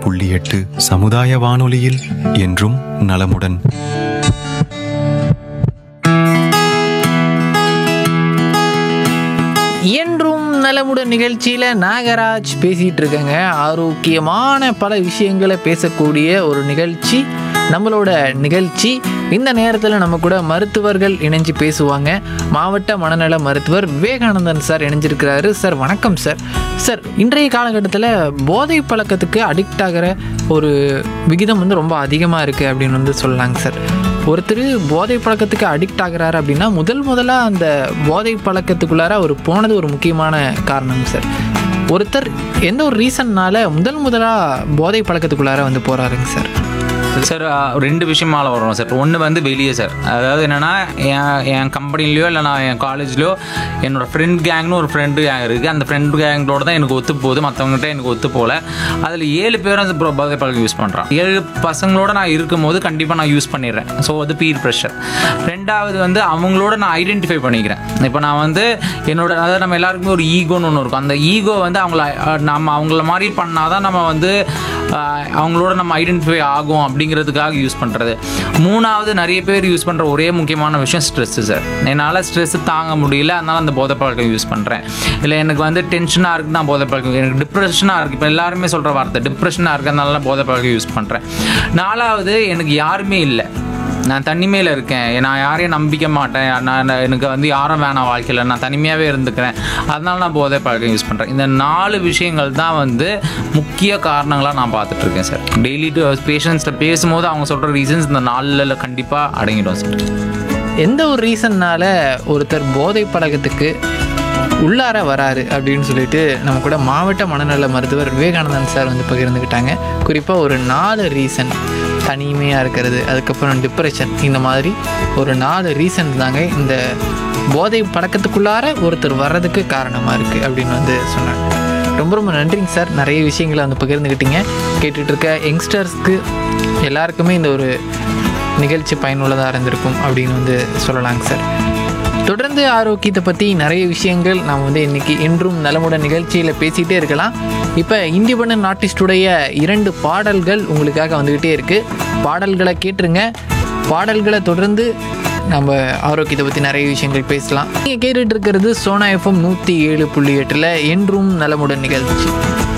புள்ளி எட்டு சமுதாய வானொலியில் என்றும் நலமுடன் என்றும் நலமுடன் நிகழ்ச்சியில் நாகராஜ் பேசிகிட்டு இருக்கேங்க ஆரோக்கியமான பல விஷயங்களை பேசக்கூடிய ஒரு நிகழ்ச்சி நம்மளோட நிகழ்ச்சி இந்த நேரத்தில் நம்ம கூட மருத்துவர்கள் இணைஞ்சு பேசுவாங்க மாவட்ட மனநல மருத்துவர் விவேகானந்தன் சார் இணைஞ்சிருக்கிறாரு சார் வணக்கம் சார் சார் இன்றைய காலகட்டத்தில் போதை பழக்கத்துக்கு அடிக்ட் ஆகிற ஒரு விகிதம் வந்து ரொம்ப அதிகமாக இருக்குது அப்படின்னு வந்து சொல்லலாங்க சார் ஒருத்தர் போதை பழக்கத்துக்கு அடிக்ட் ஆகுறாரு அப்படின்னா முதல் முதலாக அந்த போதை பழக்கத்துக்குள்ளார அவர் போனது ஒரு முக்கியமான காரணம் சார் ஒருத்தர் எந்த ஒரு ரீசன்னால முதல் முதலாக போதை பழக்கத்துக்குள்ளார வந்து போகிறாருங்க சார் சார் ஆ, ரெண்டு விஷயமால வரும் சார் ஒன்று வந்து வெளியே சார் அதாவது என்னென்னா என் என் கம்பெனிலையோ இல்லை நான் என் காலேஜ்லையோ என்னோட ஃப்ரெண்ட் கேங்னு ஒரு ஃப்ரெண்டு கேங் இருக்குது அந்த ஃப்ரெண்ட் கேங்களோட தான் எனக்கு ஒத்து போகுது மற்றவங்ககிட்ட எனக்கு ஒத்து போகல அதில் ஏழு பேரும் அந்த ப்ரோ- போதை பழக்கம் யூஸ் பண்ணுறான் ஏழு பசங்களோட நான் இருக்கும்போது கண்டிப்பாக நான் யூஸ் பண்ணிடுறேன் ஸோ அது பீர் ப்ரெஷர் ரெண்டாவது வந்து அவங்களோட நான் ஐடென்டிஃபை பண்ணிக்கிறேன் இப்போ நான் வந்து என்னோட அதாவது நம்ம எல்லாருக்குமே ஒரு ஈகோன்னு ஒன்று இருக்கும் அந்த ஈகோ வந்து அவங்கள அஹ், நம்ம அவங்கள மாதிரி பண்ணாதான் நம்ம வந்து ஆஹ் அவங்களோட நம்ம ஐடென்டிஃபை ஆகும் அப்படிங்கிறதுக்காக யூஸ் பண்ணுறது மூணாவது நிறைய பேர் யூஸ் பண்ணுற ஒரே முக்கியமான விஷயம் ஸ்ட்ரெஸ்ஸு சார் என்னால் ஸ்ட்ரெஸ் தாங்க முடியல அதனால அந்த போதை பழக்கம் யூஸ் பண்ணுறேன் இல்லை எனக்கு வந்து டென்ஷனாக இருக்குது நான் போதை பழக்கம் எனக்கு டிப்ரெஷனாக இருக்குது இப்போ எல்லாருமே சொல்கிற வார்த்தை டிப்ரெஷனாக இருக்கிறதுனால நான் போதை பழக்கம் யூஸ் பண்ணுறேன் நாலாவது எனக்கு யாருமே இல்லை நான் தனிமையில் இருக்கேன் நான் யாரையும் நம்பிக்க மாட்டேன் நான் நான் எனக்கு வந்து யாரும் வேணாம் வாழ்க்கையில் நான் தனிமையாகவே இருந்துக்கிறேன் அதனால நான் போதை பழக்கம் யூஸ் பண்ணுறேன் இந்த நாலு விஷயங்கள் தான் வந்து முக்கிய காரணங்களாக நான் பார்த்துட்டு இருக்கேன் சார் டெய்லி பேஷண்ட்ஸ்கிட்ட பேசும்போது அவங்க சொல்கிற ரீசன்ஸ் இந்த நாலில் கண்டிப்பாக அடங்கிடும் சார் எந்த ஒரு ரீசன்னால ஒருத்தர் போதை பழக்கத்துக்கு உள்ளார வராரு அப்படின்னு சொல்லிட்டு நம்ம கூட மாவட்ட மனநல மருத்துவர் விவேகானந்தன் சார் வந்து பகிர்ந்துக்கிட்டாங்க குறிப்பாக ஒரு நாலு ரீசன் தனிமையாக இருக்கிறது அதுக்கப்புறம் டிப்ரெஷன் இந்த மாதிரி ஒரு நாலு ரீசன் தாங்க இந்த போதை பழக்கத்துக்குள்ளார ஒருத்தர் வர்றதுக்கு காரணமாக இருக்குது அப்படின்னு வந்து சொன்னாங்க ரொம்ப ரொம்ப நன்றிங்க சார் நிறைய விஷயங்களை வந்து பகிர்ந்துக்கிட்டீங்க கேட்டுட்டு இருக்க யங்ஸ்டர்ஸ்க்கு எல்லாருக்குமே இந்த ஒரு நிகழ்ச்சி பயனுள்ளதாக இருந்திருக்கும் அப்படின்னு வந்து சொல்லலாங்க சார் தொடர்ந்து ஆரோக்கியத்தை பற்றி நிறைய விஷயங்கள் நாம் வந்து இன்னைக்கு இன்றும் நலமுடன் நிகழ்ச்சியில் பேசிகிட்டே இருக்கலாம் இப்போ இண்டிபெண்டன்ட் ஆர்டிஸ்டுடைய இரண்டு பாடல்கள் உங்களுக்காக வந்துக்கிட்டே இருக்குது பாடல்களை கேட்டுருங்க பாடல்களை தொடர்ந்து நம்ம ஆரோக்கியத்தை பற்றி நிறைய விஷயங்கள் பேசலாம் நீங்கள் கேட்டுட்டு இருக்கிறது சோனா எஃப்எம் நூற்றி ஏழு புள்ளி எட்டில் என்றும் நலமுடன் நிகழ்ச்சி